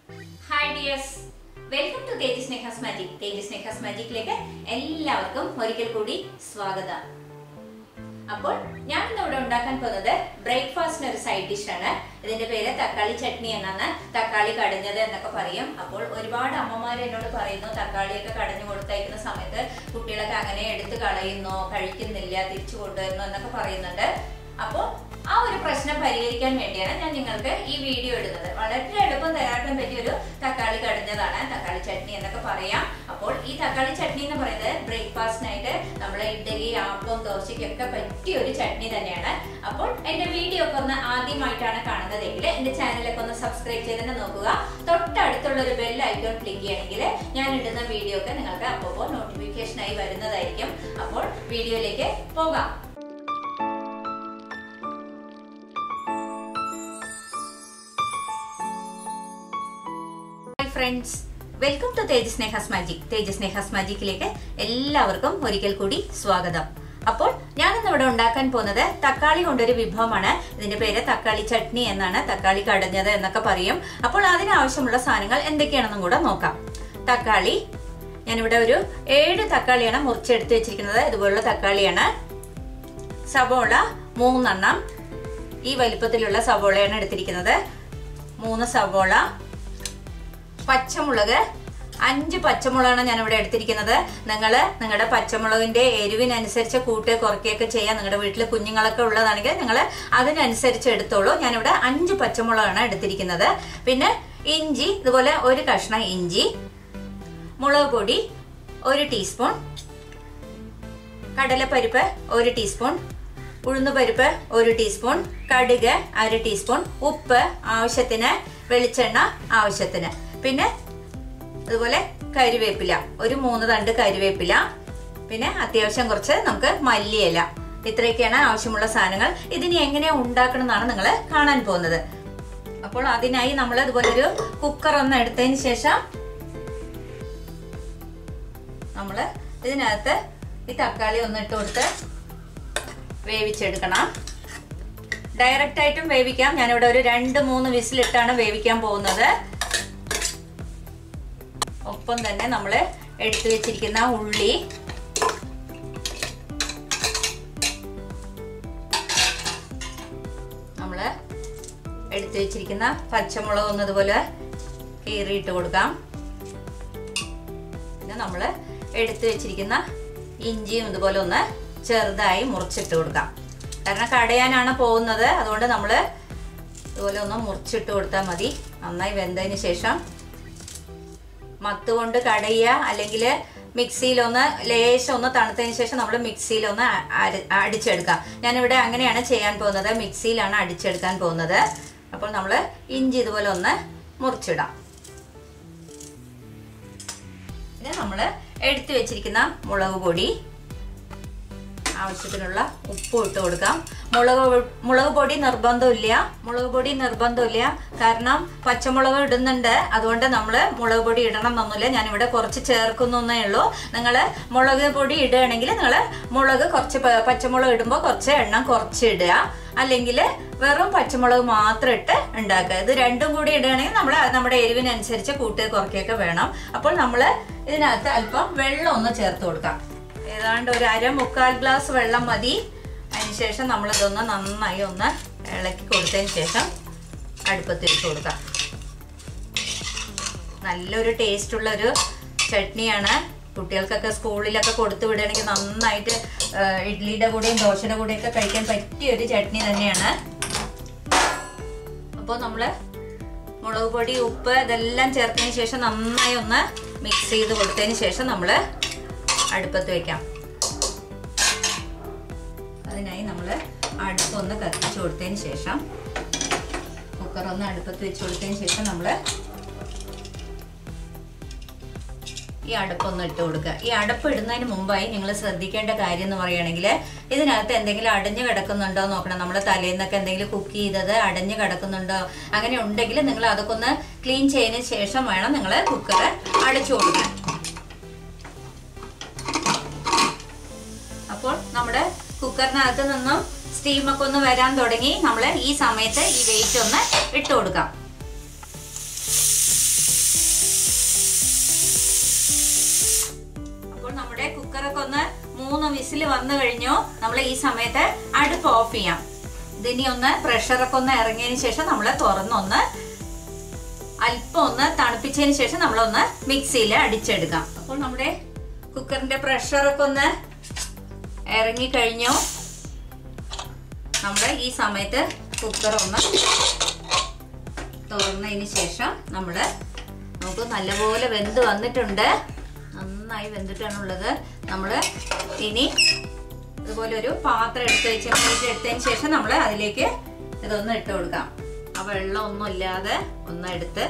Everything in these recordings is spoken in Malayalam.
hi dears welcome to Tejas Nehas magic Tejas Nehas മാജിക്കിലേക്ക് എല്ലാവർക്കും ഒരിക്കൽ കൂടി സ്വാഗതം അപ്പോൾ ഞാൻ ഇന്ന് ഇവിടെ ഉണ്ടാക്കാൻ പോകുന്നത് ബ്രേക്ക്ഫാസ്റ്റിന് ഒരു സൈഡ് ഡിഷ് ആണ് ഇതിന്റെ പേര് തക്കാളി ചട്നി എന്നാണ് തക്കാളി കടഞ്ഞത് എന്നൊക്കെ പറയും അപ്പോൾ ഒരുപാട് അമ്മമാർ എന്നോട് പറയുന്നു തക്കാളിയൊക്കെ കടഞ്ഞു കൊടുത്തയക്കുന്ന സമയത്ത് കുട്ടികളൊക്കെ അങ്ങനെ എടുത്ത് കളയുന്നു കഴിക്കുന്നില്ല തിരിച്ചു കൊണ്ടുവരുന്നു എന്നൊക്കെ പറയുന്നുണ്ട് അപ്പോൾ ആ ഒരു പ്രശ്നം പരിഹരിക്കാൻ വേണ്ടിയാണ് ഞാൻ നിങ്ങൾക്ക് ഈ വീഡിയോ ഇടുന്നത് വളരെ എളുപ്പം തയ്യാറാക്കാൻ പറ്റിയ ഒരു തക്കാളി കടഞ്ഞതാണ് തക്കാളി ചട്നി എന്നൊക്കെ പറയാം അപ്പോൾ ഈ തക്കാളി ചട്നി എന്ന് പറയുന്നത് ബ്രേക്ക്ഫാസ്റ്റിനായിട്ട് നമ്മൾ ഇഡ്ഡലി ആപ്പം ദോശയ്ക്കൊക്കെ പറ്റിയ ഒരു ചട്നി തന്നെയാണ് അപ്പോൾ എന്റെ വീഡിയോ ഒക്കെ ഒന്ന് ആദ്യമായിട്ടാണ് കാണുന്നതെങ്കിൽ എന്റെ ചാനലൊക്കെ ഒന്ന് സബ്സ്ക്രൈബ് ചെയ്തിട്ട് നോക്കുക തൊട്ടടുത്തുള്ള ഒരു ബെൽ ഐക്കോൺ ക്ലിക്ക് ചെയ്യണമെങ്കിൽ ഞാൻ ഇടുന്ന വീഡിയോ ഒക്കെ നിങ്ങൾക്ക് അപ്പോൾ നോട്ടിഫിക്കേഷനായി വരുന്നതായിരിക്കും അപ്പോൾ വീഡിയോയിലേക്ക് പോകാം hi friends welcome to Tejas Nehas magic Tejas Nehas മാജിക്കിലേക്ക് എല്ലാവർക്കും ഒരിക്കൽ കൂടി സ്വാഗതം അപ്പോൾ ഞാനിന്ന് ഇവിടെ ഉണ്ടാക്കാൻ പോകുന്നത് തക്കാളി കൊണ്ടൊരു വിഭവമാണ് ഇതിന്റെ പേര് തക്കാളി ചട്നി എന്നാണ് തക്കാളി കടഞ്ഞത് എന്നൊക്കെ പറയും അപ്പോൾ അതിനാവശ്യമുള്ള സാധനങ്ങൾ എന്തൊക്കെയാണെന്നും കൂടെ നോക്കാം തക്കാളി ഞാനിവിടെ ഒരു ഏഴ് തക്കാളിയാണ് മുറിച്ചെടുത്ത് വെച്ചിരിക്കുന്നത് ഇതുപോലുള്ള തക്കാളിയാണ് സവോള മൂന്നെണ്ണം ഈ വലിപ്പത്തിലുള്ള സവോളയാണ് എടുത്തിരിക്കുന്നത് മൂന്ന് സവോള പച്ചമുളക് അഞ്ച് പച്ചമുളകാണ് ഞാൻ ഇവിടെ എടുത്തിരിക്കുന്നത് നിങ്ങൾ നിങ്ങളുടെ പച്ചമുളകിന്റെ എരിവിനനുസരിച്ച് കൂട്ടുക കുറയ്ക്കുകയൊക്കെ ചെയ്യാം നിങ്ങളുടെ വീട്ടിൽ കുഞ്ഞുങ്ങളൊക്കെ ഉള്ളതാണെങ്കിൽ നിങ്ങൾ അതിനനുസരിച്ച് എടുത്തോളൂ ഞാനിവിടെ അഞ്ച് പച്ചമുളകാണ് എടുത്തിരിക്കുന്നത് പിന്നെ ഇഞ്ചി ഇതുപോലെ ഒരു കഷ്ണം ഇഞ്ചി മുളക് പൊടി ഒരു ടീസ്പൂൺ കടലപ്പരിപ്പ് ഒരു ടീസ്പൂൺ ഉഴുന്നുപരിപ്പ് ഒരു ടീസ്പൂൺ കടുക് അര ടീസ്പൂൺ ഉപ്പ് ആവശ്യത്തിന് വെളിച്ചെണ്ണ ആവശ്യത്തിന് പിന്നെ അതുപോലെ കരിവേപ്പില ഒരു മൂന്ന് തണ്ട് കരിവേപ്പില പിന്നെ അത്യാവശ്യം കുറച്ച് നമുക്ക് മല്ലിയില ഇത്രയൊക്കെയാണ് ആവശ്യമുള്ള സാധനങ്ങൾ ഇതിനി എങ്ങനെ ഉണ്ടാക്കണം എന്നാണ് നിങ്ങൾ കാണാൻ പോകുന്നത് അപ്പോൾ അതിനായി നമ്മൾ ഇതുപോലെ ഒരു കുക്കർ ഒന്ന് എടുത്തതിന് ശേഷം നമ്മൾ ഇതിനകത്ത് ഈ തക്കാളി ഒന്ന് ഇട്ട് കൊടുത്ത് വേവിച്ചെടുക്കണം ഡയറക്റ്റ് ആയിട്ടും വേവിക്കാം ഞാനിവിടെ ഒരു രണ്ട് മൂന്ന് വിസിലിട്ടാണ് വേവിക്കാൻ പോകുന്നത് ഒപ്പം തന്നെ നമ്മൾ എടുത്തു വെച്ചിരിക്കുന്ന ഉള്ളി നമ്മൾ എടുത്തു വെച്ചിരിക്കുന്ന പച്ചമുളക് ഒന്ന് ഇതുപോലെ കീറിയിട്ട് കൊടുക്കാം പിന്നെ നമ്മൾ എടുത്തു വെച്ചിരിക്കുന്ന ഇഞ്ചിയും ഇതുപോലെ ഒന്ന് ചെറുതായി മുറിച്ചിട്ട് കൊടുക്കാം കാരണം കടയാനാണ് പോകുന്നത് അതുകൊണ്ട് നമ്മൾ ഇതുപോലെ ഒന്ന് മുറിച്ചിട്ട് കൊടുത്താൽ മതി നന്നായി വെന്തതിന് ശേഷം മത്ത് കൊണ്ട് കടയുക അല്ലെങ്കിൽ മിക്സിയിലൊന്ന് ലേശം ഒന്ന് തണുത്തതിന് ശേഷം നമ്മൾ മിക്സിയിലൊന്ന് അടിച്ചെടുക്കാം ഞാനിവിടെ അങ്ങനെയാണ് ചെയ്യാൻ പോകുന്നത് മിക്സിയിലാണ് അടിച്ചെടുക്കാൻ പോകുന്നത് അപ്പോൾ നമ്മൾ ഇഞ്ചി ഇതുപോലെ ഒന്ന് മുറിച്ചിടാം പിന്നെ നമ്മൾ എടുത്തു വെച്ചിരിക്കുന്ന മുളക് പൊടി ആവശ്യത്തിനുള്ള ഉപ്പ് ഇട്ട് കൊടുക്കാം മുളക് മുളക് പൊടി നിർബന്ധമില്ല മുളക് പൊടി നിർബന്ധമില്ല കാരണം പച്ചമുളക് ഇടുന്നുണ്ട് അതുകൊണ്ട് നമ്മൾ മുളക് പൊടി ഇടണം എന്നൊന്നുമില്ല ഞാനിവിടെ കുറച്ച് ചേർക്കുന്നേ ഉള്ളൂ നിങ്ങൾ മുളക് പൊടി ഇടുകയാണെങ്കിൽ നിങ്ങൾ മുളക് കുറച്ച് പച്ചമുളക് ഇടുമ്പോൾ കുറച്ച് എണ്ണം കുറച്ച് ഇടുക അല്ലെങ്കിൽ വെറും പച്ചമുളക് മാത്രം ഇട്ട് ഉണ്ടാക്കുക ഇത് രണ്ടും കൂടി ഇടുകയാണെങ്കിൽ നമ്മൾ നമ്മുടെ എരിവിനനുസരിച്ച് കൂട്ടുക കുറയ്ക്കുകയൊക്കെ വേണം അപ്പോൾ നമ്മൾ ഇതിനകത്ത് അല്പം വെള്ളം ഒന്ന് ചേർത്ത് കൊടുക്കാം ഏതാണ്ട് ഒരു അര മുക്കാൽ ഗ്ലാസ് വെള്ളം മതി അതിനുശേഷം നമ്മളിതൊന്ന് നന്നായി ഒന്ന് ഇളക്കി കൊടുത്തതിന് ശേഷം അടുപ്പത്ത് ഇട്ട് കൊടുക്കാം നല്ലൊരു ടേസ്റ്റുള്ള ഒരു ചട്നിയാണ് കുട്ടികൾക്കൊക്കെ സ്കൂളിലൊക്കെ കൊടുത്തു വിടുകയാണെങ്കിൽ നന്നായിട്ട് ഇഡ്ലിയുടെ കൂടെയും ദോശയുടെ കൂടെയൊക്കെ കഴിക്കാൻ പറ്റിയ ഒരു ചട്നി തന്നെയാണ് അപ്പോൾ നമ്മൾ മുളക് പൊടി ഉപ്പ് ഇതെല്ലാം ചേർത്തതിന് ശേഷം നന്നായി ഒന്ന് മിക്സ് ചെയ്ത് കൊടുത്തതിന് ശേഷം നമ്മൾ അടുപ്പത്ത് വെക്കാം അതിനായി നമ്മൾ അടുപ്പൊന്ന് കത്തിച്ച് കൊടുത്തതിന് ശേഷം കുക്കർ ഒന്ന് അടുപ്പത്ത് വെച്ച് കൊടുത്തതിന് ശേഷം നമ്മൾ ഈ അടുപ്പൊന്ന് ഇട്ട് കൊടുക്കുക ഈ അടുപ്പ് ഇടുന്നതിന് മുമ്പായി നിങ്ങൾ ശ്രദ്ധിക്കേണ്ട കാര്യം എന്ന് പറയുകയാണെങ്കിൽ ഇതിനകത്ത് എന്തെങ്കിലും അടഞ്ഞു കിടക്കുന്നുണ്ടോ നോക്കണം നമ്മൾ തലേന്നൊക്കെ എന്തെങ്കിലും കുക്ക് ചെയ്തത് അടഞ്ഞു കിടക്കുന്നുണ്ടോ അങ്ങനെ ഉണ്ടെങ്കിൽ നിങ്ങൾ അതൊക്കെ ഒന്ന് ക്ലീൻ ചെയ്തതിന് ശേഷം വേണം നിങ്ങൾ കുക്കർ അടച്ചു കൊടുക്കാൻ അപ്പോൾ നമ്മുടെ കുക്കറിനകത്ത് നിന്നും സ്റ്റീമൊക്കെ ഒന്ന് വരാൻ തുടങ്ങി നമ്മൾ ഈ സമയത്ത് ഈ വെയിറ്റ് ഒന്ന് ഇട്ട് കൊടുക്കാം പ്രഷറൊക്കെ ഒന്ന് മൂന്ന് വിസിൽ വന്നു കഴിഞ്ഞു നമ്മൾ ഈ സമയത്ത് അടുപ്പ് ഓഫ് ചെയ്യാം ഇതിനി ഒന്ന് പ്രഷറൊക്കെ ഒന്ന് ഇറങ്ങിയതിന് ശേഷം നമ്മൾ തുറന്നൊന്ന് അല്പം ഒന്ന് തണുപ്പിച്ചതിന് ശേഷം നമ്മളൊന്ന് മിക്സിയിൽ അടിച്ചെടുക്കാം അപ്പോൾ നമ്മുടെ കുക്കറിന്റെ പ്രഷറൊക്കെ ഒന്ന് ഇറങ്ങി കഴിഞ്ഞു നമ്മൾ ഈ സമയത്ത് കുക്കർ ഒന്ന് തുറന്നതിന് ശേഷം നമ്മൾ നമുക്ക് നല്ലപോലെ വെന്ത് വന്നിട്ടുണ്ട് നന്നായി വെന്തിട്ടാണുള്ളത് നമ്മൾ ഇനി ഇതുപോലെ ഒരു പാത്രം എടുത്ത് വെച്ച് എടുത്തതിന് ശേഷം നമ്മൾ അതിലേക്ക് ഇതൊന്ന് ഇട്ട് കൊടുക്കാം ആ വെള്ളം ഒന്നും ഇല്ലാതെ ഒന്ന് എടുത്ത്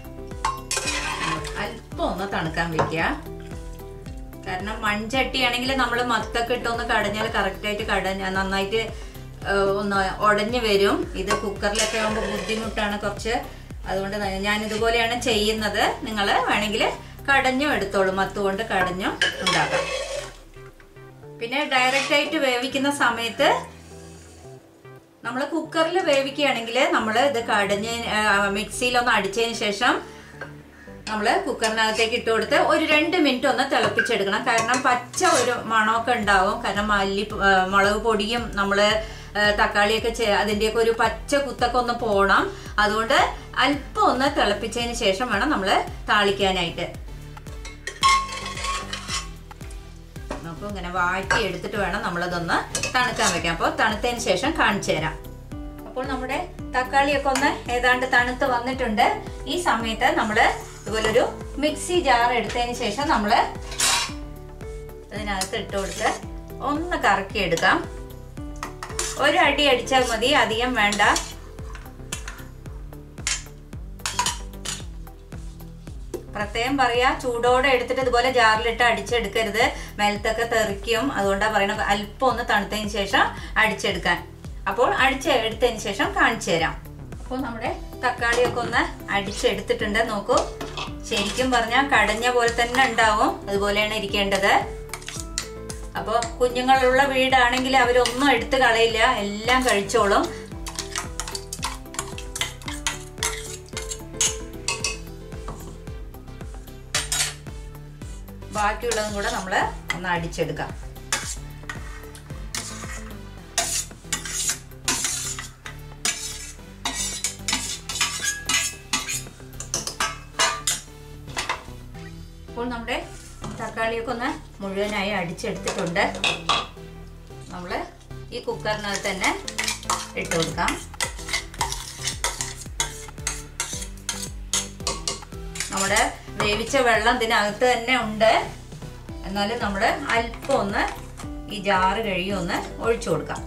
അല്പം ഒന്ന് തണുക്കാൻ വെക്കുക കാരണം മൺചട്ടി ആണെങ്കിൽ നമ്മൾ മത്തൊക്കെ ഇട്ടൊന്ന് കടഞ്ഞാൽ കറക്റ്റായിട്ട് കടഞ്ഞ നന്നായിട്ട് ഒന്ന് ഉടഞ്ഞു വരും ഇത് കുക്കറിലൊക്കെ ആകുമ്പോൾ ബുദ്ധിമുട്ടാണ് കുറച്ച് അതുകൊണ്ട് ഞാൻ ഇതുപോലെയാണ് ചെയ്യുന്നത് നിങ്ങൾ വേണമെങ്കിൽ കടഞ്ഞും എടുത്തോളൂ മത്ത് കൊണ്ട് കടഞ്ഞും ഉണ്ടാക്കാം പിന്നെ ഡയറക്റ്റ് ആയിട്ട് വേവിക്കുന്ന സമയത്ത് നമ്മൾ കുക്കറിൽ വേവിക്കുകയാണെങ്കിൽ നമ്മൾ ഇത് കടഞ്ഞ് മിക്സിയിലൊന്ന് അടിച്ചതിന് ശേഷം നമ്മൾ കുക്കറിനകത്തേക്ക് ഇട്ട് കൊടുത്ത് ഒരു രണ്ട് മിനിറ്റ് ഒന്ന് തിളപ്പിച്ചെടുക്കണം കാരണം പച്ച ഒരു മണമൊക്കെ ഉണ്ടാവും കാരണം മല്ലി മുളക് പൊടിയും നമ്മൾ തക്കാളിയൊക്കെ അതിൻ്റെയൊക്കെ ഒരു പച്ച കുത്തൊക്കെ ഒന്ന് പോകണം അതുകൊണ്ട് അല്പം ഒന്ന് തിളപ്പിച്ചതിന് ശേഷം വേണം നമ്മൾ താളിക്കാനായിട്ട് നമുക്ക് ഇങ്ങനെ വാറ്റി എടുത്തിട്ട് വേണം നമ്മളതൊന്ന് തണുക്കാൻ വെക്കാം അപ്പോൾ തണുത്തതിന് ശേഷം കാണിച്ചു തരാം അപ്പോൾ നമ്മുടെ തക്കാളിയൊക്കെ ഒന്ന് ഏതാണ്ട് തണുത്ത് വന്നിട്ടുണ്ട് ഈ സമയത്ത് നമ്മൾ ഇതുപോലൊരു മിക്സി ജാർ എടുത്തതിന് ശേഷം നമ്മൾ ഇതിനകത്ത് ഇട്ട് കൊടുത്ത് ഒന്ന് കറക്കി എടുക്കാം ഒരു അടി അടിച്ചാൽ മതി അധികം വേണ്ട പ്രത്യേകം പറയാ ചൂടോടെ എടുത്തിട്ട് ഇതുപോലെ ജാറിലിട്ട് അടിച്ചെടുക്കരുത് മേലത്തൊക്കെ തെറിക്കും അതുകൊണ്ടാണ് പറയണത് അല്പം ഒന്ന് തണുത്തതിന് ശേഷം അടിച്ചെടുക്കാൻ അപ്പോൾ അടിച്ച് എടുത്തതിന് ശേഷം കാണിച്ചു തരാം അപ്പോൾ നമ്മുടെ തക്കാളിയൊക്കെ ഒന്ന് അടിച്ചെടുത്തിട്ടുണ്ട് നോക്കൂ ശരിക്കും പറഞ്ഞാൽ കടഞ്ഞ പോലെ തന്നെ ഉണ്ടാവും അതുപോലെയാണ് ഇരിക്കേണ്ടത് അപ്പോൾ കുഞ്ഞുങ്ങളുള്ള വീടാണെങ്കിൽ അവരൊന്നും എടുത്ത് കളയില്ല എല്ലാം കഴിച്ചോളും ബാക്കിയുള്ളതും കൂടെ നമ്മൾ ഒന്ന് അടിച്ചെടുക്കാം ഇപ്പോൾ നമ്മുടെ തക്കാളിയൊക്കെ ഒന്ന് മുഴുവനായി അടിച്ചെടുത്തിട്ടുണ്ട് നമ്മൾ ഈ കുക്കറിനകത്ത് തന്നെ ഇട്ട് കൊടുക്കാം നമ്മുടെ വേവിച്ച വെള്ളം ഇതിനകത്ത് തന്നെ ഉണ്ട് എന്നാലും നമ്മൾ അല്പം ഒന്ന് ഈ ജാറ് കഴുകി ഒന്ന് ഒഴിച്ചു കൊടുക്കാം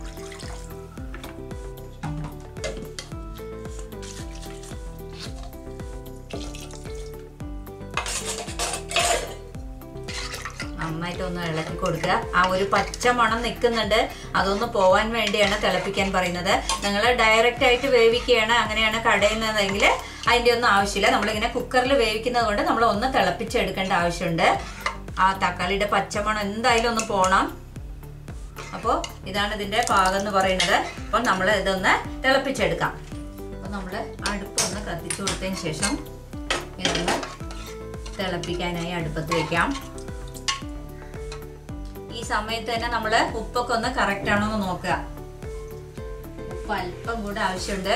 നന്നായിട്ട് ഒന്ന് ഇളക്കി കൊടുക്കുക ആ ഒരു പച്ച മണം നിൽക്കുന്നുണ്ട് അതൊന്ന് പോവാൻ വേണ്ടിയാണ് തിളപ്പിക്കാൻ പറയുന്നത് നിങ്ങൾ ഡയറക്റ്റ് ആയിട്ട് വേവിക്കുകയാണ് അങ്ങനെയാണ് കടയിൽ നിന്നെങ്കിൽ അതിൻ്റെ ഒന്നും ആവശ്യമില്ല നമ്മളിങ്ങനെ കുക്കറിൽ വേവിക്കുന്നത് കൊണ്ട് നമ്മൾ ഒന്ന് തിളപ്പിച്ചെടുക്കേണ്ട ആവശ്യമുണ്ട് ആ തക്കാളിയുടെ പച്ചമണം എന്തായാലും ഒന്ന് പോണം അപ്പോൾ ഇതാണ് ഇതിൻ്റെ പാകം എന്ന് പറയുന്നത് അപ്പോൾ നമ്മൾ ഇതൊന്ന് തിളപ്പിച്ചെടുക്കാം അപ്പോൾ നമ്മൾ അടുപ്പൊന്ന് കത്തിച്ചു കൊടുത്തതിന് ശേഷം ഇതൊന്ന് തിളപ്പിക്കാനായി അടുപ്പത്ത് വെക്കാം ഈ സമയത്ത് തന്നെ നമ്മൾ ഉപ്പൊക്കെ ഒന്ന് കറക്റ്റ് ആണോ എന്ന് നോക്കുക ഉപ്പ് അല്പം കൂടെ ആവശ്യമുണ്ട്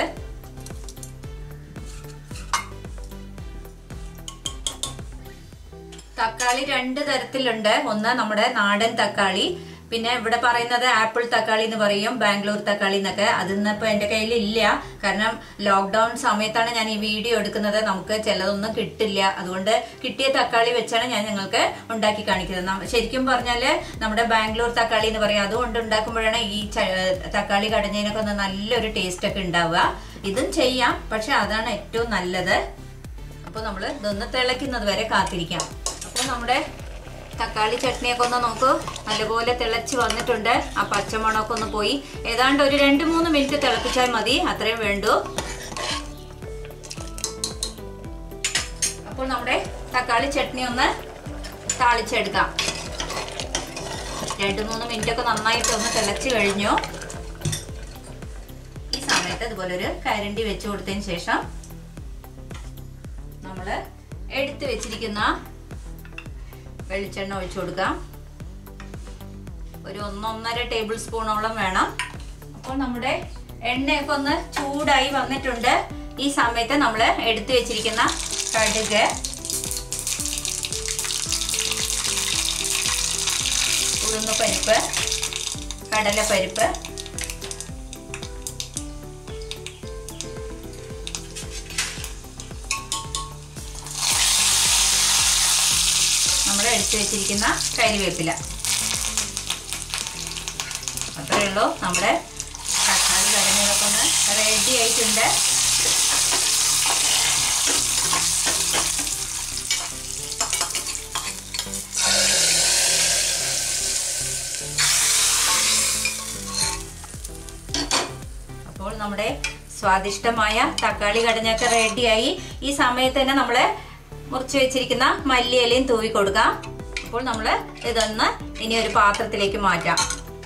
തക്കാളി രണ്ട് തരത്തിലുണ്ട് ഒന്ന് നമ്മുടെ നാടൻ തക്കാളി പിന്നെ ഇവിടെ പറയുന്നത് ആപ്പിൾ തക്കാളി എന്ന് പറയും ബാംഗ്ലൂർ തക്കാളി എന്നൊക്കെ അതിന്ന് ഇപ്പൊ എന്റെ കയ്യിൽ ഇല്ല കാരണം ലോക്ക്ഡൌൺ സമയത്താണ് ഞാൻ ഈ വീഡിയോ എടുക്കുന്നത് നമുക്ക് ചിലതൊന്നും കിട്ടില്ല അതുകൊണ്ട് കിട്ടിയ തക്കാളി വെച്ചാണ് ഞാൻ നിങ്ങൾക്ക് ഉണ്ടാക്കി കാണിക്കുന്നത് നമ്മ- ശരിക്കും പറഞ്ഞാല് നമ്മുടെ ബാംഗ്ലൂർ തക്കാളി എന്ന് പറയും അതുകൊണ്ട് ഉണ്ടാക്കുമ്പോഴാണ് ഈ ച- തക്കാളി കടഞ്ഞതിനൊക്കെ ഒന്ന് നല്ലൊരു ടേസ്റ്റ് ഒക്കെ ഉണ്ടാവുക ഇതും ചെയ്യാം പക്ഷെ അതാണ് ഏറ്റവും നല്ലത് അപ്പോൾ നമ്മൾ ഇതൊന്ന് തിളയ്ക്കുന്നത് വരെ കാത്തിരിക്കാം അപ്പോൾ നമ്മുടെ തക്കാളി ചട്നിയൊക്കെ ഒന്ന് നോക്കൂ നല്ലപോലെ തിളച്ച് വന്നിട്ടുണ്ട് ആ പച്ചമണമൊക്കെ ഒന്ന് പോയി ഏതാണ്ട് ഒരു രണ്ട് മൂന്ന് മിനിറ്റ് തിളപ്പിച്ചാൽ മതി അത്രയും വേണ്ടു അപ്പോൾ നമ്മുടെ തക്കാളി ചട്നി ഒന്ന് താളിച്ചെടുക്കാം രണ്ട് മൂന്ന് മിനിറ്റ് ഒക്കെ നന്നായിട്ട് ഒന്ന് തിളച്ച് കഴിഞ്ഞു ഈ സമയത്ത് ഇതുപോലെ ഒരു കരണ്ടി വെച്ച് കൊടുത്തതിന് ശേഷം നമ്മൾ എടുത്തു വെച്ചിരിക്കുന്ന വെളിച്ചെണ്ണ ഒഴിച്ചു കൊടുക്കാം ഒരു ഒന്നൊന്നര ടേബിൾ സ്പൂണോളം വേണം അപ്പോൾ നമ്മുടെ എണ്ണയൊക്കെ ഒന്ന് ചൂടായി വന്നിട്ടുണ്ട് ഈ സമയത്ത് നമ്മൾ എടുത്തു വെച്ചിരിക്കുന്ന കടുക് ഉഴുന്ന് പരിപ്പ് കടലപ്പരിപ്പ് നമ്മൾ എടുത്തു വെച്ചിരിക്കുന്ന കരിവേപ്പില അത്രയേ ഉള്ളൂ നമ്മുടെ തക്കാളി കടഞ്ഞതൊക്കെ ഒന്ന് റെഡി ആയിട്ടുണ്ട് അപ്പോൾ നമ്മുടെ സ്വാദിഷ്ടമായ തക്കാളി കടഞ്ഞൊക്കെ റെഡിയായി ഈ സമയത്ത് തന്നെ നമ്മൾ മുറിച്ച് വെച്ചിരിക്കുന്ന മല്ലിയിലയും തൂവി കൊടുക്കാം അപ്പോൾ നമ്മൾ ഇതൊന്ന് ഇനി ഒരു പാത്രത്തിലേക്ക് മാറ്റാം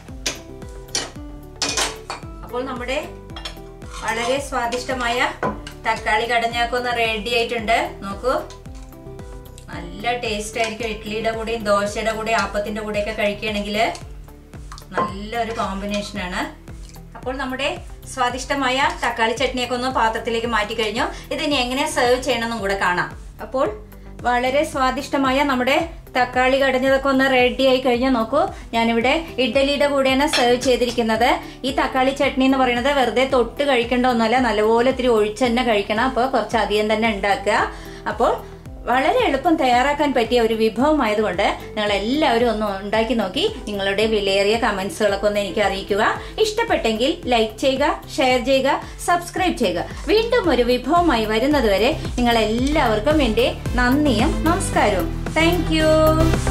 അപ്പോൾ നമ്മുടെ വളരെ സ്വാദിഷ്ടമായ തക്കാളി കടഞ്ഞൊക്കെ ഒന്ന് റെഡി ആയിട്ടുണ്ട് നോക്കൂ നല്ല ടേസ്റ്റ് ആയിരിക്കും ഇഡ്ഡലിയുടെ കൂടെയും ദോശയുടെ കൂടെയും ആപ്പത്തിന്റെ കൂടെയൊക്കെ കഴിക്കുകയാണെങ്കിൽ നല്ലൊരു കോമ്പിനേഷനാണ് അപ്പോൾ നമ്മുടെ സ്വാദിഷ്ടമായ തക്കാളി ചട്നിയൊക്കെ ഒന്ന് പാത്രത്തിലേക്ക് മാറ്റി കഴിഞ്ഞു ഇതിനി എങ്ങനെ സെർവ് ചെയ്യണമെന്നും കൂടെ കാണാം അപ്പോൾ വളരെ സ്വാദിഷ്ടമായ നമ്മുടെ തക്കാളി കടഞ്ഞതൊക്കെ ഒന്ന് റെഡി ആയി കഴിഞ്ഞാൽ നോക്കൂ ഞാനിവിടെ ഇഡ്ഡലിയുടെ കൂടെയാണ് സെർവ് ചെയ്തിരിക്കുന്നത് ഈ തക്കാളി ചട്നി എന്ന് പറയുന്നത് വെറുതെ തൊട്ട് കഴിക്കേണ്ട ഒന്നുമല്ല നല്ലപോലെ ഇത്തിരി ഒഴിച്ച് തന്നെ കഴിക്കണം അപ്പോൾ കുറച്ച് അധികം തന്നെ ഉണ്ടാക്കുക അപ്പോൾ വളരെ എളുപ്പം തയ്യാറാക്കാൻ പറ്റിയ ഒരു വിഭവമായതുകൊണ്ട് നിങ്ങൾ എല്ലാവരും ഒന്ന് ഉണ്ടാക്കി നോക്കി നിങ്ങളുടെ വിലയേറിയ കമന്റ്സുകളൊക്കെ ഒന്ന് എനിക്ക് അറിയിക്കുക ഇഷ്ടപ്പെട്ടെങ്കിൽ ലൈക്ക് ചെയ്യുക ഷെയർ ചെയ്യുക സബ്സ്ക്രൈബ് ചെയ്യുക വീണ്ടും ഒരു വിഭവമായി വരുന്നതുവരെ നിങ്ങൾ എല്ലാവർക്കും എൻ്റെ നന്ദിയും നമസ്കാരവും താങ്ക്